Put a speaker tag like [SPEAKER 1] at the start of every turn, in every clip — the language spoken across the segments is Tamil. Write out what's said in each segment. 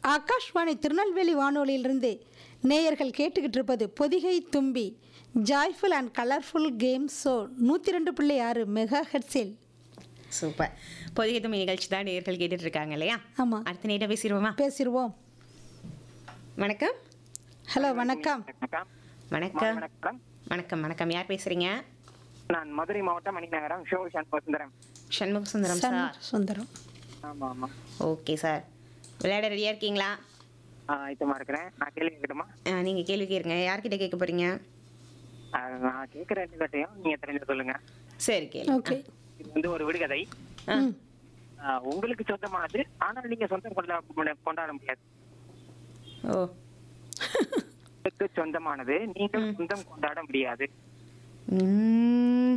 [SPEAKER 1] ஆகாஷ்வாணி திருநெல்வேலி வானொலியிலிருந்து நேயர்கள் கேட்டுக்கிட்டு இருப்பது பொதிகை தும்பி joyful and colourful game show நூற்றி ரெண்டு புள்ளி ஆறு மெகா ஹெட்ஸில்
[SPEAKER 2] சூப்பர் பொதிகை தும்பி நிகழ்ச்சி தான் நேர்கள் கேட்டுட்டு இருக்காங்க இல்லையா
[SPEAKER 1] ஆமாம்
[SPEAKER 2] அடுத்த நேரம் பேசிடுவோமா
[SPEAKER 1] பேசிடுவோம்
[SPEAKER 2] வணக்கம்
[SPEAKER 1] ஹலோ வணக்கம்
[SPEAKER 3] வணக்கம்
[SPEAKER 2] வணக்கம்
[SPEAKER 3] வணக்கம்
[SPEAKER 2] வணக்கம் வணக்கம் யார் பேசுறீங்க
[SPEAKER 3] நான் மதுரை மாவட்டம் மணிநகரம் ஷோ சண்முக சுந்தரம்
[SPEAKER 2] சண்முக சுந்தரம்
[SPEAKER 1] சன்
[SPEAKER 2] சார்
[SPEAKER 1] சுந்தரம்
[SPEAKER 3] ஆமா ஆமா
[SPEAKER 2] ஓகே சார் விளையாட ரெடியா இருக்கீங்களா
[SPEAKER 3] ஆ ஆயத்தமா இருக்கிறேன் நான் கேள்வி கேட்கட்டுமா
[SPEAKER 2] ஆ, நீங்க கேள்வி கேளுங்க யார்கிட்ட கேட்க போறீங்க
[SPEAKER 3] ஆ, நான் கேட்கிற ரெண்டு கட்டையும் நீங்க தெரிஞ்சு சொல்லுங்க
[SPEAKER 2] சரி கேளு
[SPEAKER 1] ஓகே
[SPEAKER 3] இது வந்து ஒரு விடுகதை
[SPEAKER 2] ஆ.
[SPEAKER 1] ம்
[SPEAKER 3] ஆ, உங்களுக்கு சொந்தமானது ஆனால் நீங்க சொந்தம் கொண்டாட கொண்டாட முடியாது
[SPEAKER 2] ஓ
[SPEAKER 3] உங்களுக்கு சொந்தமானது நீங்கள் சொந்தம் கொண்டாட முடியாது
[SPEAKER 2] ம்,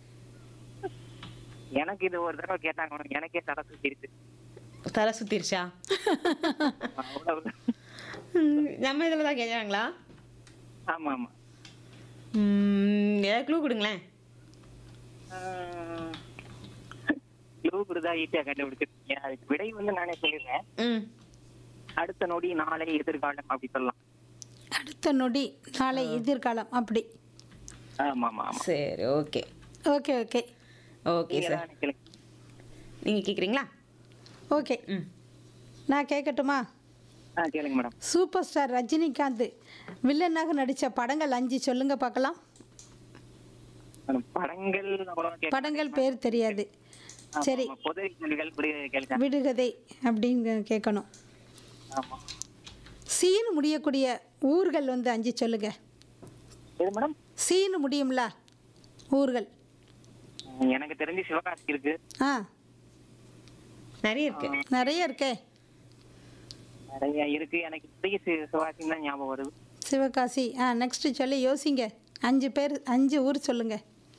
[SPEAKER 3] எனக்கு இது ஒரு தடவை கேட்டாங்க எனக்கே தலை சுத்திருச்சு
[SPEAKER 2] தலை சுத்திருச்சா
[SPEAKER 3] அவ்வளவு
[SPEAKER 2] ம், நம்ம இதில் தான் கேட்குறாங்களா
[SPEAKER 3] ஆமா ஆமா
[SPEAKER 2] ஏதாவது க்ளூ கொடுங்களேன்
[SPEAKER 3] க்ளூ கொடுத்தா ஈஸியா கண்டுபிடிச்சிருக்கீங்க அதுக்கு விடை வந்து நானே சொல்லிடுறேன்
[SPEAKER 2] ம்
[SPEAKER 3] அடுத்த நொடி நாளை எதிர்காலம் அப்படி சொல்லலாம்
[SPEAKER 1] அடுத்த நொடி நாளை எதிர்காலம் அப்படி
[SPEAKER 3] ஆமா ஆமா ஆமா
[SPEAKER 2] சரி ஓகே
[SPEAKER 1] ஓகே ஓகே
[SPEAKER 2] ஓகே
[SPEAKER 3] நீங்க
[SPEAKER 2] சார்
[SPEAKER 3] தான் கேளுங்க.
[SPEAKER 2] நீங்கள் கேட்குறீங்களா
[SPEAKER 1] ஓகே
[SPEAKER 2] ம்
[SPEAKER 1] நான் கேட்கட்டுமா
[SPEAKER 3] ஆ கேளுங்க மேடம்
[SPEAKER 1] சூப்பர் ஸ்டார் ரஜினிகாந்த் வில்லனாக நடித்த படங்கள் அஞ்சு சொல்லுங்க பார்க்கலாம்
[SPEAKER 3] மேடம், படங்கள் அவ்வளவா கேட்க
[SPEAKER 1] படங்கள் பேர் தெரியாது
[SPEAKER 3] ஆமா,
[SPEAKER 1] சரி
[SPEAKER 3] ஆமா, பொது கேள்விகள் இப்படி கேளுங்க
[SPEAKER 1] விடுகதை அப்படின்னு கேட்கணும்
[SPEAKER 3] ஆமா
[SPEAKER 1] சீனு முடியக்கூடிய ஊர்கள் வந்து அஞ்சு சொல்லுங்க
[SPEAKER 3] இது மேடம்
[SPEAKER 1] சீனு முடியும்ல ஊர்கள்
[SPEAKER 3] எனக்கு தெரிஞ்சு சிவகாசி இருக்கு
[SPEAKER 1] ஆ
[SPEAKER 2] நிறைய இருக்கு
[SPEAKER 1] நிறைய இருக்கே
[SPEAKER 3] நிறைய இருக்கு எனக்கு இப்படியே சி- சிவகாசி தான் ஞாபகம் வருது
[SPEAKER 1] சிவகாசி ஆ நெக்ஸ்ட் சொல்லி யோசிங்க அஞ்சு பேர் அஞ்சு ஊர் சொல்லுங்க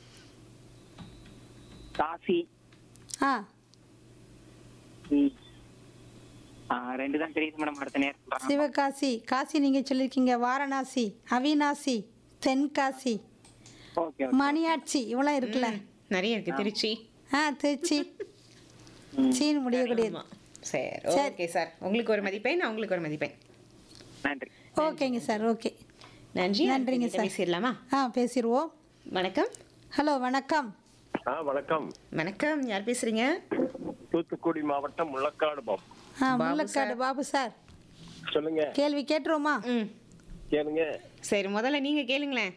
[SPEAKER 3] காசி
[SPEAKER 1] ஆ
[SPEAKER 3] ம். ஆ, ரெண்டு தான் தெரியுது மேடம் அடுத்த நேரம் சொல்றேன்.
[SPEAKER 1] சிவகாசி காசி நீங்கள் சொல்லியிருக்கீங்க வாரணாசி அவினாசி தென்காசி
[SPEAKER 3] ஓகே ஓகே.
[SPEAKER 1] மணியாட்சி இவெல்லாம் இருக்குல்ல
[SPEAKER 2] நிறைய இருக்கு திருச்சி
[SPEAKER 1] ஆ திருச்சி சீனு முடியக்கூடியது
[SPEAKER 2] ஆமா. சரி ஓகே சார் உங்களுக்கு ஒரு மதிப்பெண் உங்களுக்கு ஒரு மதிப்பெண்
[SPEAKER 3] நன்றி
[SPEAKER 1] ஓகேங்க சார் ஓகே
[SPEAKER 2] நன்றி
[SPEAKER 1] நன்றிங்க
[SPEAKER 2] அடுத்த
[SPEAKER 1] சார்.
[SPEAKER 2] பேசிடலாமா
[SPEAKER 1] ஆ பேசிடுவோம்
[SPEAKER 2] வணக்கம்
[SPEAKER 1] ஹலோ வணக்கம்
[SPEAKER 4] ஆ வணக்கம்
[SPEAKER 2] வணக்கம் யார் பேசுறீங்க
[SPEAKER 4] தூத்துக்குடி மாவட்டம் முள்ளக்காடு பாபு
[SPEAKER 1] ஆ முள்ளக்காடு பாபு சார்
[SPEAKER 4] சொல்லுங்க
[SPEAKER 1] கேள்வி கேட்டுருவோமா
[SPEAKER 2] ம்
[SPEAKER 4] கேளுங்க
[SPEAKER 2] சரி முதல்ல நீங்க கேளுங்களேன்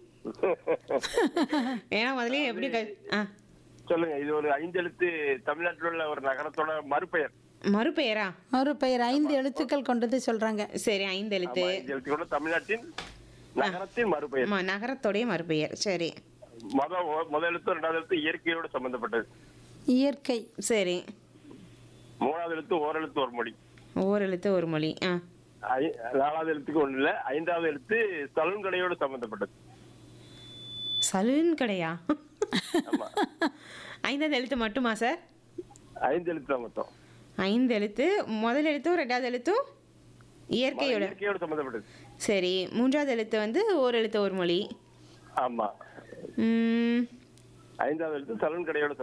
[SPEAKER 2] ஏன்னா முதல்ல எப்படி க- ஆ
[SPEAKER 4] சொல்லுங்க இது ஒரு ஐந்தெழுத்து தமிழ்நாட்டில் உள்ள ஒரு நகரத்தோட மறுபெயர்
[SPEAKER 2] மறுபெயரா
[SPEAKER 1] மறுபெயர் ஐந்து எழுத்துக்கள் கொண்டது சொல்றாங்க
[SPEAKER 2] சரி ஐந்து எழுத்து
[SPEAKER 4] ஆமா, ஐந்து எழுத்து கூட தமிழ்நாட்டின் நகரத்தின் மறுபெயர்
[SPEAKER 2] ஆமா நகரத்தோடைய மறுபெயர் சரி
[SPEAKER 4] மொத முதல் எழுத்து ரெண்டாவது எழுத்து இயற்கையோடு சம்பந்தப்பட்டது
[SPEAKER 1] இயற்கை
[SPEAKER 2] சரி
[SPEAKER 4] மூணாவது எழுத்து ஓரெழுத்து ஒரு மொழி
[SPEAKER 2] ஓர் எழுத்து ஒரு மொழி ஆ
[SPEAKER 4] ஐ- நாலாவது எழுத்துக்கு ஒண்ணு இல்ல ஐந்தாவது எழுத்து சலுன்கடையோடு சம்பந்தப்பட்டது
[SPEAKER 2] சலூன் கடையா
[SPEAKER 4] ஆமா
[SPEAKER 2] ஐந்தாவது எழுத்து மட்டுமா சார்
[SPEAKER 4] ஐந்து எழுத்து தான் மொத்தம்
[SPEAKER 2] ஐந்து எழுத்து முதல் எழுத்தும் ரெண்டாவது எழுத்தும் இயற்கையோட
[SPEAKER 4] இயற்கையோடு சம்பந்தப்பட்டது
[SPEAKER 2] சரி மூன்றாவது எழுத்து வந்து ஓர் எழுத்து ஒரு மொழி
[SPEAKER 4] ஆமா
[SPEAKER 2] ம்,
[SPEAKER 4] ஐந்தாவது எழுத்து சலுன்கடையோடு